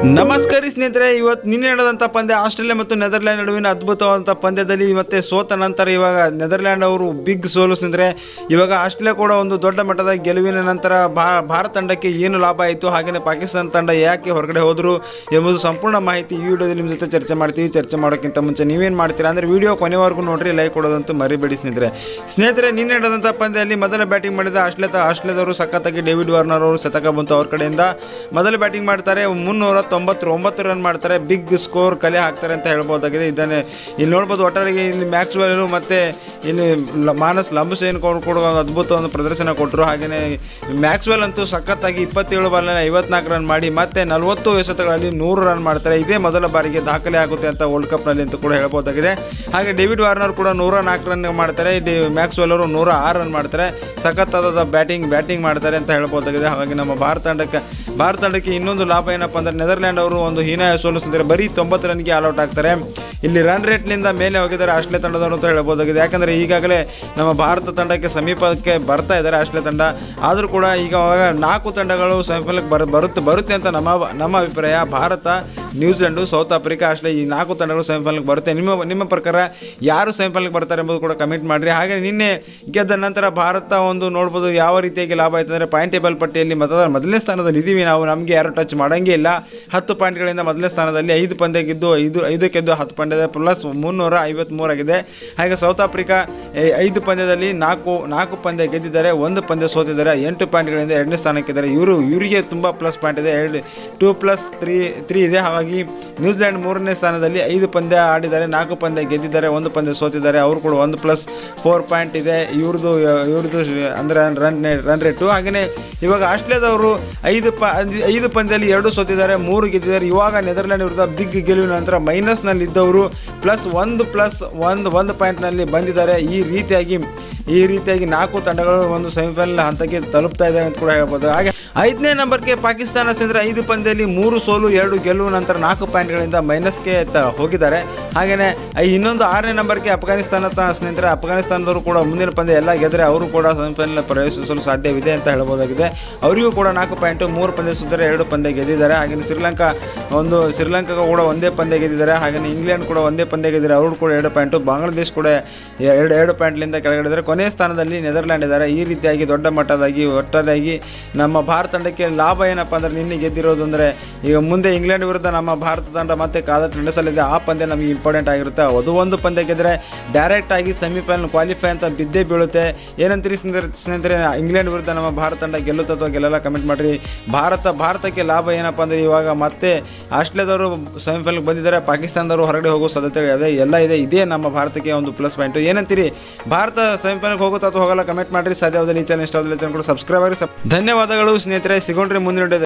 ನಮಸ್ಕಾರ ಸ್ನೇಹಿತರೆ ಇವತ್ತು ನಿನ್ನೆ ನಡೆದಂಥ ಪಂದ್ಯ ಆಸ್ಟ್ರೇಲಿಯಾ ಮತ್ತು ನೆದರ್ಲ್ಯಾಂಡ್ ನಡುವಿನ ಅದ್ಭುತವಾದಂಥ ಪಂದ್ಯದಲ್ಲಿ ಮತ್ತೆ ಸೋತ ನಂತರ ಇವಾಗ ನೆದರ್ಲ್ಯಾಂಡ್ ಅವರು ಬಿಗ್ ಸೋಲು ಸ್ನೇಹಿತರೆ ಇವಾಗ ಆಸ್ಟ್ರೇಲಿಯಾ ಕೂಡ ಒಂದು ದೊಡ್ಡ ಮಟ್ಟದ ಗೆಲುವಿನ ನಂತರ ಭಾ- ಭಾರತ ತಂಡಕ್ಕೆ ಏನು ಲಾಭ ಆಯಿತು ಹಾಗೆಯೇ ಪಾಕಿಸ್ತಾನ ತಂಡ ಯಾಕೆ ಹೊರಗಡೆ ಹೋದರು ಎಂಬುದು ಸಂಪೂರ್ಣ ಮಾಹಿತಿ ಈ ವಿಡಿಯೋದಲ್ಲಿ ನಿಮ್ಮ ಜೊತೆ ಚರ್ಚೆ ಮಾಡ್ತೀವಿ ಚರ್ಚೆ ಮಾಡೋಕ್ಕಿಂತ ಮುಂಚೆ ನೀವೇನು ಮಾಡ್ತೀರಾ ಅಂದರೆ ವಿಡಿಯೋ ಕೊನೆವರೆಗೂ ನೋಡ್ರಿ ಲೈಕ್ ಕೊಡೋದಂತೂ ಮರಿಬೇಡಿ ಸ್ನೇಹಿತರೆ ಸ್ನೇಹಿತರೆ ನಿನ್ನೆ ನಡೆದಂಥ ಪಂದ್ಯದಲ್ಲಿ ಮೊದಲ ಬ್ಯಾಟಿಂಗ್ ಮಾಡಿದ ಆಸ್ಟ್ರೇಲಿಯಾ ಆಸ್ಟ್ರೇಲಿಯಾದವರು ಸಖತ್ತಾಗಿ ಡೇವಿಡ್ ವಾರ್ನರ್ ಅವರು ಶತಕ ಬಂತು ಅವ್ರ ಕಡೆಯಿಂದ ಮೊದಲ ಬ್ಯಾಟಿಂಗ್ ಮಾಡ್ತಾರೆ ಮುನ್ನೂರ ತೊಂಬತ್ತು ಒಂಬತ್ತು ರನ್ ಮಾಡ್ತಾರೆ ಬಿಗ್ ಸ್ಕೋರ್ ಕಲೆ ಹಾಕ್ತಾರೆ ಅಂತ ಹೇಳ್ಬೋದಾಗಿದೆ ಇದನ್ನೇ ಇಲ್ಲಿ ನೋಡ್ಬೋದು ಒಟ್ಟಾರೆಗೆ ಇಲ್ಲಿ ಮ್ಯಾಕ್ಸ್ವೆಲ್ ಮತ್ತು ಇಲ್ಲಿ ಲ- ಮಾನಸ್ ಲಂಬಸೇನ್ ಅವರು ಕೂಡ ಒಂದು ಅದ್ಭುತ ಒಂದು ಪ್ರದರ್ಶನ ಕೊಟ್ಟರು ಹಾಗೆಯೇ ಮ್ಯಾಕ್ಸ್ವೆಲ್ ಅಂತೂ ಸಖತ್ತಾಗಿ ಇಪ್ಪತ್ತೇಳು ಬಾಲ್ನಲ್ಲಿ ಐವತ್ನಾಲ್ಕು ರನ್ ಮಾಡಿ ಮತ್ತೆ ನಲವತ್ತು ಎಸೆತಗಳಲ್ಲಿ ನೂರು ರನ್ ಮಾಡ್ತಾರೆ ಇದೇ ಮೊದಲ ಬಾರಿಗೆ ದಾಖಲೆ ಆಗುತ್ತೆ ಅಂತ ವರ್ಲ್ಡ್ ಕಪ್ನಲ್ಲಿ ಅಂತ ಕೂಡ ಹೇಳ್ಬೋದಾಗಿದೆ ಹಾಗೆ ಡೇವಿಡ್ ವಾರ್ನರ್ ಕೂಡ ನೂರ ನಾಲ್ಕು ರನ್ ಮಾಡ್ತಾರೆ ಡಿ ಮ್ಯಾಕ್ಸ್ವೆಲ್ ಅವರು ನೂರ ಆರು ರನ್ ಮಾಡ್ತಾರೆ ಸಖತ್ತಾದ ಬ್ಯಾಟಿಂಗ್ ಬ್ಯಾಟಿಂಗ್ ಮಾಡ್ತಾರೆ ಅಂತ ಹೇಳ್ಬೋದಾಗಿದೆ ಹಾಗಾಗಿ ನಮ್ಮ ಭಾರತ ತಂಡಕ್ಕೆ ಭಾರತ ತಂಡಕ್ಕೆ ಇನ್ನೊಂದು ಲಾಭ ಏನಪ್ಪ ಅಂದರೆ ನೆದರ್ಲ್ಯಾಂಡ್ ಅವರು ಒಂದು ಹೀನಾಯ ಸೋಲಿಸಿದ್ರೆ ಬರೀ ತೊಂಬತ್ತು ರನ್ಗೆ ಆಲ್ಔಟ್ ಆಗ್ತಾರೆ ಇಲ್ಲಿ ರನ್ ರೇಟ್ನಿಂದ ಮೇಲೆ ಹೋಗಿದ್ದಾರೆ ಆಸ್ಟ್ರೇಲಿಯಾ ತಂಡದವರು ಅಂತ ಹೇಳ್ಬೋದಾಗಿದೆ ಯಾಕಂದರೆ ಈಗಾಗಲೇ ನಮ್ಮ ಭಾರತ ತಂಡಕ್ಕೆ ಸಮೀಪಕ್ಕೆ ಬರ್ತಾ ಇದ್ದಾರೆ ಆಸ್ಟ್ರೇಲಿಯಾ ತಂಡ ಆದರೂ ಕೂಡ ಈಗ ಅವಾಗ ನಾಲ್ಕು ತಂಡಗಳು ಸೆಮಿಫೈನಲ್ಗೆ ಬರ ಬರುತ್ತೆ ಬರುತ್ತೆ ಅಂತ ನಮ್ಮ ನಮ್ಮ ಅಭಿಪ್ರಾಯ Bharata New Zealand South Africa Australia ಈ ನಾಲ್ಕು ತಂಡಗಳು ಸೆಮಿಫೈನಲ್ಗೆ ಬರುತ್ತೆ ನಿಮ್ಮ ನಿಮ್ಮ ಪ್ರಕಾರ ಯಾರು ಸೆಮಿಫೈನಲ್ಗೆ ಬರ್ತಾರೆ ಎಂಬುದು ಕೂಡ ಕಮೆಂಟ್ ಮಾಡಿರಿ ಹಾಗೆ ನಿನ್ನೆ ಗೆದ್ದ ನಂತರ ಭಾರತ ಒಂದು ನೋಡ್ಬೋದು ಯಾವ ರೀತಿಯಾಗಿ ಲಾಭ ಆಯ್ತು ಅಂದರೆ ಪಾಯಿಂಟ್ ಟೇಬಲ್ ಪಟ್ಟಿಯಲ್ಲಿ ಮೊದಲ ಮೊದಲನೇ ಸ್ಥಾನದಲ್ಲಿ ಇದ್ದೀವಿ ನಾವು ನಮಗೆ ಯಾರು ಟಚ್ ಮಾಡೋಂಗೇ ಇಲ್ಲ ಹತ್ತು ಪಾಯಿಂಟ್ಗಳಿಂದ ಮೊದಲನೇ ಸ್ಥಾನದಲ್ಲಿ ಐದು ಪಂದ್ಯ ಗೆದ್ದು ಐದು ಐದು ಗೆದ್ದು ಹತ್ತು ಪಂದ್ಯದ ಪ್ಲಸ್ ಮುನ್ನೂರ ಐವತ್ತ್ಮೂರಾಗಿದೆ ಹಾಗೆ ಸೌತ್ ಆಫ್ರಿಕಾ ಐ- ಐದು ಪಂದ್ಯದಲ್ಲಿ ನಾಲ್ಕು ನಾಲ್ಕು ಪಂದ್ಯ ಗೆದ್ದಿದ್ದಾರೆ ಒಂದು ಪಂದ್ಯ ಸೋತಿದ್ದಾರೆ ಎಂಟು ಪಾಯಿಂಟ್ಗಳಿಂದ ಎರಡನೇ ಸ್ಥಾನಕ್ಕಿದ್ದಾರೆ ಇವರು ಇವರಿಗೆ ತುಂಬ ಪ್ಲಸ್ ಪಾಯಿಂಟ್ ಇದೆ ಎರಡು ಟೂ ಪ್ಲಸ್ ತ್ರೀ ತ್ರೀ ಇದೆ ಹಾಗಾಗಿ ನ್ಯೂಜಿಲೆಂಡ್ ಮೂರನೇ ಸ್ಥಾನದಲ್ಲಿ ಐದು ಪಂದ್ಯ ಆಡಿದ್ದಾರೆ ನಾಲ್ಕು ಪಂದ್ಯ ಗೆದ್ದಿದ್ದಾರೆ ಒಂದು ಪಂದ್ಯ ಸೋತಿದ್ದಾರೆ ಅವರು ಕೂಡ ಒಂದು ಪ್ಲಸ್ ಫೋರ್ ಪಾಯಿಂಟ್ ಇದೆ ಇವ್ರದ್ದು ಇವ್ರದ್ದು ಅಂದರೆ ರನ್ ರನ್ ರೇಟು ಹಾಗೆಯೇ ಇವಾಗ ಆಸ್ಟ್ರೇಲಿಯಾದವರು ಐದು ಪ ಐದು ಪಂದ್ಯದಲ್ಲಿ ಎರಡು ಸೋತಿದ್ದಾರೆ ಮೂರು ಗೆದ್ದಿದ್ದಾರೆ ಇವಾಗ ನೆದರ್ಲ್ಯಾಂಡ್ ವಿರುದ್ಧ ಬಿಗ್ ಗೆಲುವಿನ ನಂತರ ಮೈನಸ್ನಲ್ಲಿ ಇದ್ದವರು ಪ್ಲಸ್ ಒಂದು ಪ್ಲಸ್ ಒಂದು ಒಂದು ಪಾಯಿಂಟ್ನಲ್ಲಿ ಬಂದಿದ್ದಾರೆ ಈ ರೀತಿಯಾಗಿ ಈ ರೀತಿಯಾಗಿ ನಾಲ್ಕು ತಂಡಗಳು ಒಂದು ಸೆಮಿಫೈನಲ್ ಹಂತಕ್ಕೆ ತಲುಪ್ತಾ ಇದ್ದಾವೆ ಅಂತ ಕೂಡ ಹೇಳ್ಬೋದು ಹಾಗೆ ಐದನೇ ನಂಬರ್ಗೆ ಪಾಕಿಸ್ತಾನ ಸ್ನೇಹಿತರೆ ಐದು ಪಂದ್ಯದಲ್ಲಿ ಮೂರು ಸೋಲು ಎರಡು ಗೆಲುವು ನಂತರ ನಾಲ್ಕು ಪಾಯಿಂಟ್ಗಳಿಂದ ಮೈನಸ್ಗೆ ತ ಹೋಗಿದ್ದಾರೆ ಹಾಗೆಯೇ ಇನ್ನೊಂದು ಆರನೇ ನಂಬರ್ಗೆ ಅಫ್ಘಾನಿಸ್ತಾನ ತ- ಸ್ನೇಹಿತರೆ ಅಫ್ಘಾನಿಸ್ತಾನದವರು ಕೂಡ ಮುಂದಿನ ಪಂದ್ಯ ಎಲ್ಲ ಗೆದ್ದರೆ ಅವರು ಕೂಡ ಸೆಮಿಫೈನಲ್ ಪ್ರವೇಶಿಸಲು ಸಾಧ್ಯವಿದೆ ಅಂತ ಹೇಳ್ಬೋದಾಗಿದೆ ಅವರಿಗೂ ಕೂಡ ನಾಲ್ಕು ಪಾಯಿಂಟು ಮೂರು ಪಂದ್ಯ ಸುತ್ತರೆ ಎರಡು ಪಂದ್ಯ ಗೆದ್ದಿದ್ದಾರೆ ಹಾಗೆಯೇ ಶ್ರೀಲಂಕಾ ಒಂದು ಶ್ರೀಲಂಕಾ ಕೂಡ ಒಂದೇ ಪಂದ್ಯ ಗೆದ್ದಿದ್ದಾರೆ ಹಾಗೆಯೇ ಇಂಗ್ಲೆಂಡ್ ಕೂಡ ಒಂದೇ ಪಂದ್ಯ ಗೆದ್ದಿದ್ದಾರೆ ಅವರು ಕೂಡ ಎರಡು ಪಾಯಿಂಟು ಬಾಂಗ್ಲಾದೇಶ್ ಕೂಡ ಎರಡು ಎರಡು ಪಾಯಿಂಟ್ಲಿಂದ ಕೆಳಗಡೆ ಕೊನೆಯ ಸ್ಥಾನದಲ್ಲಿ ನೆದರ್ಲ್ಯಾಂಡ್ ಇದ್ದಾರೆ ಈ ರೀತಿಯಾಗಿ ದೊಡ್ಡ ಮಟ್ಟದಾಗಿ ಒಟ್ಟಾರೆಯಾಗಿ ನಮ್ಮ ಭಾರತ ತಂಡಕ್ಕೆ ಲಾಭ ಏನಪ್ಪ ಅಂದರೆ ನಿನ್ನೆ ಗೆದ್ದಿರೋದು ಅಂದರೆ ಈಗ ಮುಂದೆ ಇಂಗ್ಲೆಂಡ್ ವಿರುದ್ಧ ನಮ್ಮ ಭಾರತ ತಂಡ ಮತ್ತೆ ಕಾದಟ್ಟು ನಡೆಸಲಿದೆ ಆ ಪಂದ್ಯ ನಮಗೆ ಇಂಪಾರ್ಟೆಂಟ್ ಆಗಿರುತ್ತೆ ಅದು ಒಂದು ಪಂದ್ಯ ಗೆದ್ದರೆ ಡೈರೆಕ್ಟ್ ಆಗಿ ಸೆಮಿಫೈನಲ್ ಕ್ವಾಲಿಫೈ ಅಂತ ಬಿದ್ದೇ ಬೀಳುತ್ತೆ ಏನಂತೀರಿ ಸ್ನೇಹಿತರೆ ಸ್ನೇಹಿತರೆ ಇಂಗ್ಲೆಂಡ್ ವಿರುದ್ಧ ನಮ್ಮ ಭಾರತ ತಂಡ ಗೆಲ್ಲುತ್ತೆ ಅಥವಾ ಗೆಲ್ಲಲ್ಲ ಕಮೆಂಟ್ ಮಾಡಿರಿ ಭಾರತ ಭಾರತಕ್ಕೆ ಲಾಭ ಏನಪ್ಪ ಅಂದರೆ ಇವಾಗ ಮತ್ತೆ ಆಸ್ಟ್ರೇಲಿಯಾದವರು ಸೆಮಿಫೈನಲ್ಗೆ ಬಂದಿದ್ದಾರೆ ಪಾಕಿಸ್ತಾನದವರು ಹೊರಗಡೆ ಹೋಗೋ ಸಾಧ್ಯತೆ ಇದೆ ಎಲ್ಲ ಇದೆ ಇದೇ ನಮ್ಮ ಭಾರತಕ್ಕೆ ಒಂದು ಪ್ಲಸ್ ಪಾಯಿಂಟು ಏನಂತೀರಿ ಭಾರತ ಸೆಮಿಫೈನಲ್ಗೆ ಹೋಗುತ್ತಾ ಅಥವಾ ಹೋಗಲ್ಲ ಕಮೆಂಟ್ ಮಾಡಿರಿ ಸಾಧ್ಯವಾದಲ್ಲಿ ಈ ಚಾನಲ್ ಇಷ್ಟ ಆದಲ್ಲಿ ಕೂಡ ಸಬ್ಸ್ಕ್ರೈಬ್ ಆಗಿ ಧನ್ಯವಾದಗಳು ಸ್ನೇಹಿತರೆ ಸಿಗೋಣ್ರಿ ಮುಂದಿನ video ದಲ್ಲಿ.